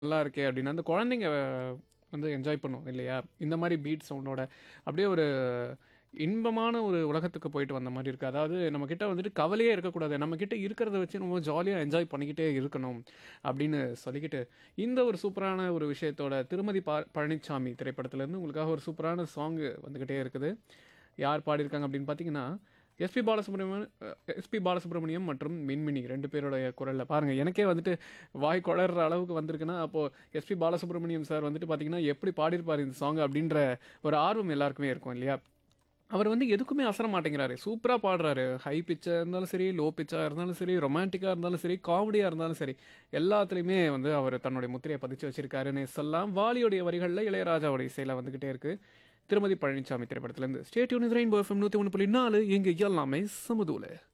நல்லா இருக்கே அப்படின்னு அந்த குழந்தைங்க வந்து என்ஜாய் பண்ணும் இல்லையா இந்த மாதிரி பீட் சவுண்டோட அப்படியே ஒரு இன்பமான ஒரு உலகத்துக்கு போயிட்டு வந்த மாதிரி இருக்குது அதாவது நம்மக்கிட்ட வந்துட்டு கவலையே இருக்கக்கூடாது நம்மக்கிட்ட இருக்கிறத வச்சு நம்ம ஜாலியாக என்ஜாய் பண்ணிக்கிட்டே இருக்கணும் அப்படின்னு சொல்லிக்கிட்டு இந்த ஒரு சூப்பரான ஒரு விஷயத்தோட திருமதி பா பழனிசாமி திரைப்படத்துலேருந்து உங்களுக்காக ஒரு சூப்பரான சாங்கு வந்துக்கிட்டே இருக்குது யார் பாடியிருக்காங்க அப்படின்னு பார்த்தீங்கன்னா எஸ்பி பாலசுப்ரமணியம் எஸ்பி பாலசுப்ரமணியம் மற்றும் மின்மினி ரெண்டு பேருடைய குரலில் பாருங்கள் எனக்கே வந்துட்டு வாய் குளற அளவுக்கு வந்திருக்குன்னா அப்போது எஸ்பி பாலசுப்ரமணியம் சார் வந்துட்டு பார்த்தீங்கன்னா எப்படி பாடியிருப்பார் இந்த சாங் அப்படின்ற ஒரு ஆர்வம் எல்லாருக்குமே இருக்கும் இல்லையா அவர் வந்து எதுக்குமே அசர மாட்டேங்கிறாரு சூப்பராக பாடுறாரு ஹை பிச்சாக இருந்தாலும் சரி லோ பிச்சாக இருந்தாலும் சரி ரொமான்டிக்காக இருந்தாலும் சரி காமெடியாக இருந்தாலும் சரி எல்லாத்துலேயுமே வந்து அவர் தன்னுடைய முத்திரையை பதிச்சு வச்சிருக்காருன்னு சொல்லலாம் வாலியோடைய வரிகளில் இளையராஜாவுடைய இசையில் வந்துக்கிட்டே இருக்கு திருமதி பழனிசாமி திரைப்படத்துலேருந்து ஸ்டேட்யூன் ரெயின்போ எஃப்எம் நூற்றி ஒன்று புள்ளி நாலு இங்கே எல்லாமே சமுதூல